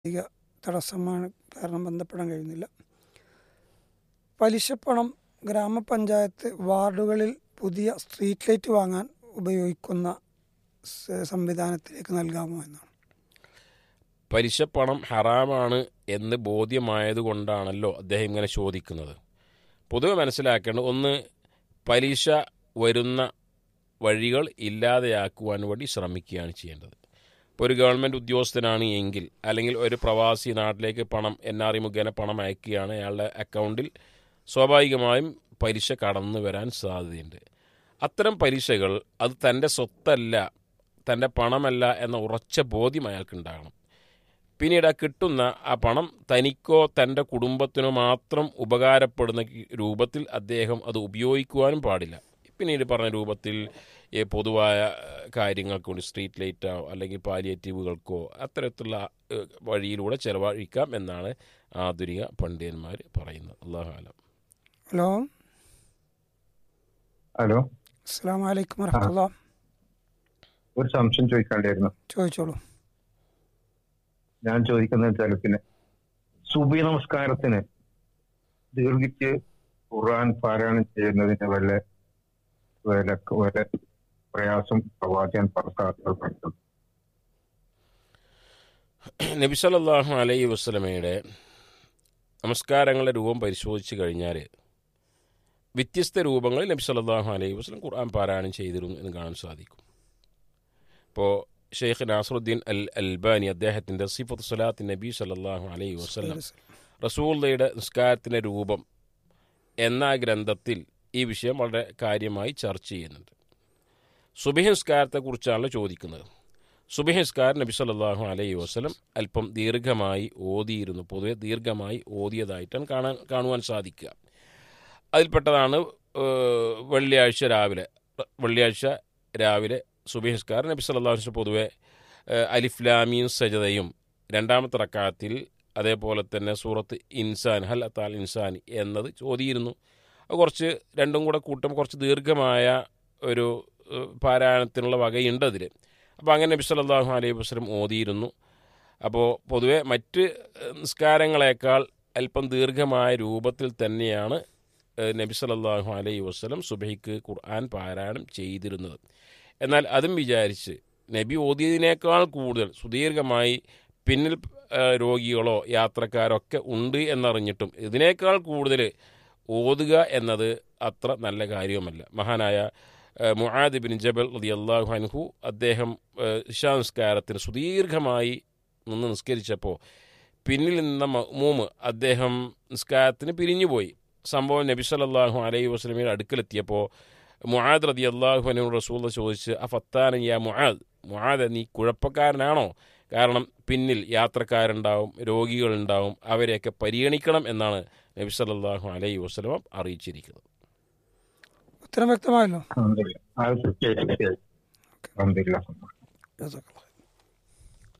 സാങ്കേതിക തടസ്സമാണ് കാരണം ബന്ധപ്പെടാൻ കഴിയുന്നില്ല പലിശപ്പണം ഗ്രാമപഞ്ചായത്ത് വാർഡുകളിൽ പുതിയ സ്ട്രീറ്റ് ലൈറ്റ് വാങ്ങാൻ ഉപയോഗിക്കുന്ന സ- സംവിധാനത്തിലേക്ക് നൽകാമോ എന്നാണ് പലിശപ്പണം ഹറാമാണ് എന്ന് ബോധ്യമായതുകൊണ്ടാണല്ലോ അദ്ദേഹം ഇങ്ങനെ ചോദിക്കുന്നത് പൊതുവെ മനസ്സിലാക്കേണ്ടത് ഒന്ന് പലിശ വരുന്ന വഴികൾ ഇല്ലാതെയാക്കുവാൻ വേണ്ടി ശ്രമിക്കുകയാണ് ചെയ്യേണ്ടത് ഇപ്പോൾ ഒരു ഗവൺമെൻറ് ഉദ്യോഗസ്ഥനാണ് എങ്കിൽ അല്ലെങ്കിൽ ഒരു പ്രവാസി നാട്ടിലേക്ക് പണം എൻ ആർ ഇ മുഖേന പണം അയക്കുകയാണ് അയാളുടെ അക്കൗണ്ടിൽ സ്വാഭാവികമായും പലിശ കടന്നു വരാൻ സാധ്യതയുണ്ട് അത്തരം പലിശകൾ അത് തൻ്റെ സ്വത്തല്ല തൻ്റെ പണമല്ല എന്ന ഉറച്ച ബോധ്യം അയാൾക്കുണ്ടാകണം പിന്നീട് ആ കിട്ടുന്ന ആ പണം തനിക്കോ തൻ്റെ കുടുംബത്തിനോ മാത്രം ഉപകാരപ്പെടുന്ന രൂപത്തിൽ അദ്ദേഹം അത് ഉപയോഗിക്കുവാനും പാടില്ല പിന്നീട് പറഞ്ഞ രൂപത്തിൽ ഈ പൊതുവായ ഏഹ്, കാര്യങ്ങൾക്ക് വേണ്ടി സ്ട്രീറ്റ് ലൈറ്റോ അല്ലെങ്കിൽ പാലിയേറ്റീവുകൾക്കോ അത്തരത്തിലുള്ള ഏഹ്, വഴിയിലൂടെ ചെലവഴിക്കാം എന്നാണ് ആധുനിക പണ്ഡിതന്മാർ പറയുന്നത് അള്ളാഹാലം ഹലോ ഹലോ അസ്സാം വലൈക്കും വരഹമുല്ല ഒരു സംശയം ചോദിക്കാണ്ടായിരുന്നു ചോദിച്ചോളൂ ഞാൻ ചോദിക്കുന്നത് വെച്ചാൽ പിന്നെ സുബി നമസ്കാരത്തിന് ദീർഘിച്ച് ഖുർആൻ പാരായണം ചെയ്യുന്നതിന് വല്ല വല്ല വല്ല പ്രയാസം പ്രവാചകൻ പറക്കാത്തത് പഠിച്ചു നബി സല്ലല്ലാഹു അലൈഹി വസ്ലമയുടെ നമസ്കാരങ്ങളുടെ രൂപം പരിശോധിച്ച് കഴിഞ്ഞാൽ വ്യത്യസ്ത രൂപങ്ങളിൽ നബി സല്ലല്ലാഹു അലൈഹി വസ്ലം ഖുർആൻ പാരായണം ചെയ്തിരുന്നു എന്ന് കാണാൻ സാധിക്കും ഇപ്പോൾ ഷെയ്ഖ് നാസറുദ്ദീൻ അൽ അൽബാനി അദ്ദേഹത്തിൻ്റെ സിഫത്ത് സലാത്ത് നബി സല്ലല്ലാഹു അലൈഹി വസ്ലം റസൂള്ളയുടെ നിസ്കാരത്തിൻ്റെ രൂപം എന്ന ഗ്രന്ഥത്തിൽ ഈ വിഷയം വളരെ കാര്യമായി ചർച്ച ചെയ്യുന്നുണ്ട് സുബഹി നിസ്കാരത്തെക്കുറിച്ചാണല്ലോ ചോദിക്കുന്നത് സുബഹി നിസ്കാരം നബി സല്ലല്ലാഹു അലൈഹി വസല്ലം അല്പം ദീർഘമായി ഓതിയിരുന്നു പൊതുവെ ദീർഘമായി ഓതിയതായിട്ടാണ് കാണാൻ കാണുവാൻ സാധിക്കുക അതിൽപ്പെട്ടതാണ് ഏഹ്, വെള്ളിയാഴ്ച രാവിലെ വെള്ളിയാഴ്ച രാവിലെ സുബഹി നിസ്കാരം നബി സല്ലല്ലാഹു അലൈഹി വസല്ലം പൊതുവെ ഏഹ്, അലിഫ്ലാമീൻ സജതയും രണ്ടാമത്തെ റക്കാത്തിൽ അതേപോലെ തന്നെ സൂറത്ത് ഇൻസാൻ ഹൽ അത്താൽ ഇൻസാൻ എന്നത് ചോദിയിരുന്നു അത് കുറച്ച് രണ്ടും കൂടെ കൂട്ടുമ്പോൾ കുറച്ച് ദീർഘമായ ഒരു ഏഹ്, പാരായണത്തിനുള്ള വകയുണ്ട് അതിൽ അപ്പോൾ അങ്ങനെ നബി സല്ലല്ലാഹു അലൈഹി വസല്ലം ഓതിയിരുന്നു അപ്പോൾ പൊതുവെ മറ്റ് ഏഹ്, നിസ്കാരങ്ങളെക്കാൾ അല്പം ദീർഘമായ രൂപത്തിൽ തന്നെയാണ് ഏഹ്, നബി സല്ലല്ലാഹു അലൈഹി വസല്ലം സുബഹിക്ക് ഖുർആൻ പാരായണം ചെയ്തിരുന്നത് എന്നാൽ അതും വിചാരിച്ച് നബി ഓതിയതിനേക്കാൾ കൂടുതൽ സുദീർഘമായി പിന്നിൽ ഏഹ്, രോഗികളോ യാത്രക്കാരോ ഒക്കെ ഉണ്ട് എന്നറിഞ്ഞിട്ടും ഇതിനേക്കാൾ കൂടുതൽ ഓതുക എന്നത് അത്ര നല്ല കാര്യവുമല്ല മഹാനായ ഏഹ്, മുആദ് ബിൻ ജബൽ റളിയല്ലാഹു അൻഹു അദ്ദേഹം ഏഹ്, ഇശാ നിസ്കാരത്തിന് സുദീർഘമായി നിന്ന് നിസ്കരിച്ചപ്പോൾ പിന്നിൽ നിന്ന മൂമ് അദ്ദേഹം നിസ്കാരത്തിന് പിരിഞ്ഞുപോയി സംഭവം നബി സല്ലല്ലാഹു അലൈഹി വസല്ലമയുടെ അടുക്കലെത്തിയപ്പോൾ മുആദ് റതി അള്ളാഹു അനു റസൂൽ ചോദിച്ച് ആ ഫത്താന യാ മുആദ് മുആദ് നീ കുഴപ്പക്കാരനാണോ കാരണം പിന്നിൽ യാത്രക്കാരുണ്ടാവും രോഗികളുണ്ടാവും അവരെയൊക്കെ പരിഗണിക്കണം എന്നാണ് നബി സല്ലല്ലാഹു അലൈഹി വസല്ലമ അറിയിച്ചിരിക്കുന്നത് ഉത്തരം വ്യക്തമായല്ലോ അൽഹംദുലില്ലാ. അത് ശരി, ശരി. അൽഹംദുലില്ലാ. ജസാക്കല്ലാഹ്.